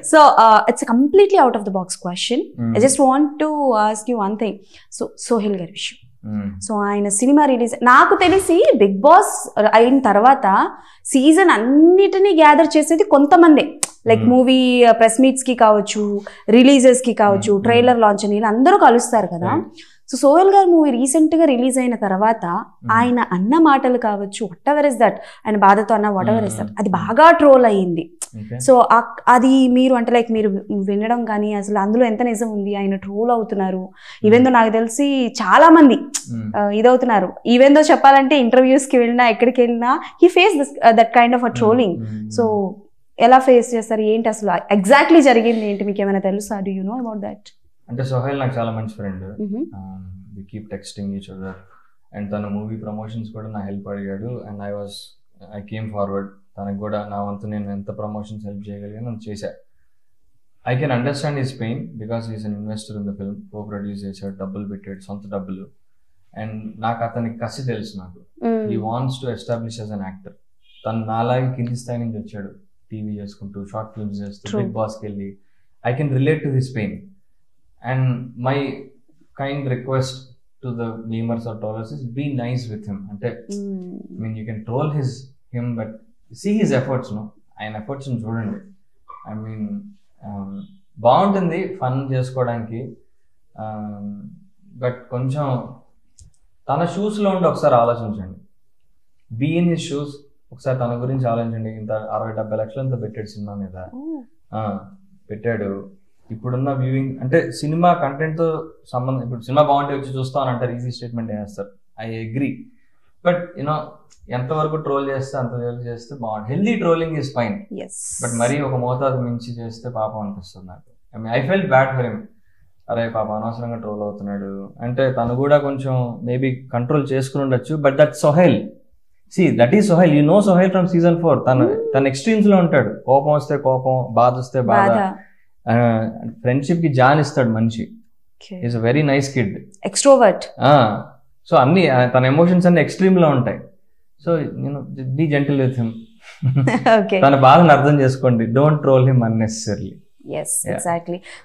So it's completely out of the box question I just want to ask you one thing so Sohel గారి విషయం so ఆయన cinema release నాకు తెలిసి big boss అయిన తర్వాత season అన్నిటినీ గ్యాదర్ చేసేది కొంతమందే like Hmm. Movie press meets కి కావచ్చు రిలీజెస్ కి కావచ్చు Hmm. ట్రైలర్ లాంచ్ అని ఇలా అందరూ కలుస్తారు కదా సో సోహెల్ గారి మూవీ రీసెంట్ గా రిలీజ్ అయిన తర్వాత ఆయన అన్న మాటలు కావచ్చు వాట్ ఎవర్ ఇస్ దట్ ఆయన బాధతో అన్న వాట్ ఎవర్ ఇస్ దట్ అది బాగా ట్రోల్ అయ్యింది సో ఆ- అది మీరు అంటే లైక్ మీరు వినడం కానీ అసలు అందులో ఎంత నిజం ఉంది ఆయన ట్రోల్ అవుతున్నారు ఈవెందో నాకు తెలిసి చాలా మంది ఆ, ఇదవుతున్నారు ఈవెందో చెప్పాలంటే ఇంటర్వ్యూస్ కి వెళ్ళినా ఎక్కడికి వెళ్ళినా he face that kind of uh trolling so ఎలా ఫేస్ చేస్తారు ఏంటి అసలు ఎగ్జాక్ట్లీ జరిగింది ఏంటి మీకు ఏమైనా తెలుసా do you know about that అంటే సోహెల్ నాకు చాలా మంచి friend we keep texting each other and తన మూవీ ప్రమోషన్స్ కూడా నా హెల్ప్ అడిగాడు and I was I came forward తనకు కూడా నా వంతు నేను ఎంత ప్రమోషన్స్ హెల్ప్ చేయగలిగాను నేను చేశా I can understand his pain because is an investor in the film co produce చేశాడు డబ్బులు పెట్టాడు సొంత డబ్బులు అండ్ నాకు అతనికి కసి తెలుసు నాకు ఈ wants to establish as an actor తను నాలాగే కింది స్థాయి నుంచి వచ్చాడు టీవీ చేసుకుంటూ షార్ట్ ఫిల్మ్స్ చేస్తూ True. బిగ్ బాస్కి వెళ్ళి I can relate to his pain and my kind request to the memers or trollers is be nice with him అంటే I mean you can troll his him but see his efforts no ఆయన efforts చూడండి I mean బాగుంటుంది fun చేసుకోవడానికి but కొంచెం తన షూస్లో ఉండి ఒకసారి ఆలోచించండి బీ ఇన్ హిస్ షూస్ ఒకసారి తన గురించి ఆలోచించండి ఇంత అరవై డెబ్బై లక్షలంతా పెట్టాడు సినిమా మీద ఆ, పెట్టాడు ఇప్పుడున్న వ్యూయింగ్ అంటే సినిమా కంటెంట్ తో సంబంధం ఇప్పుడు సినిమా బాగుంటే వచ్చి చూస్తాం అని అంటారు ఈజీ స్టేట్మెంట్ వేస్తారు ఐ అగ్రి బట్ యూనో ఎంతవరకు ట్రోల్ చేస్తే అంత వరకు చేస్తే బాగుంటుంది healthy trolling is fine yes but మరీ ఒక మోతాదు మించి చేస్తే పాపం అనిపిస్తుంది నాకు I mean I felt bad for him అరే పాప అనవసరంగా ట్రోల్ అవుతున్నాడు అంటే తను కూడా కొంచెం మేబీ కంట్రోల్ చేసుకుని ఉండొచ్చు but that Sohail see that is Sohail you know Sohail from season four తను తన ఎక్స్ట్రీమ్స్ లో ఉంటాడు కోపం వస్తే కోపం బాధ వస్తే బాధ బాధ ఫ్రెండ్షిప్ కి జాన్ ఇస్తాడు మనిషి is a very nice kid extrovert so అన్ని ఆ, తన ఎమోషన్స్ అన్ని ఎక్స్ట్రీమ్ లో ఉంటాయి సో నేను be gentle with him okay తన బాధను అర్థం చేసుకోండి don't troll him unnecessary yes Yeah. Exactly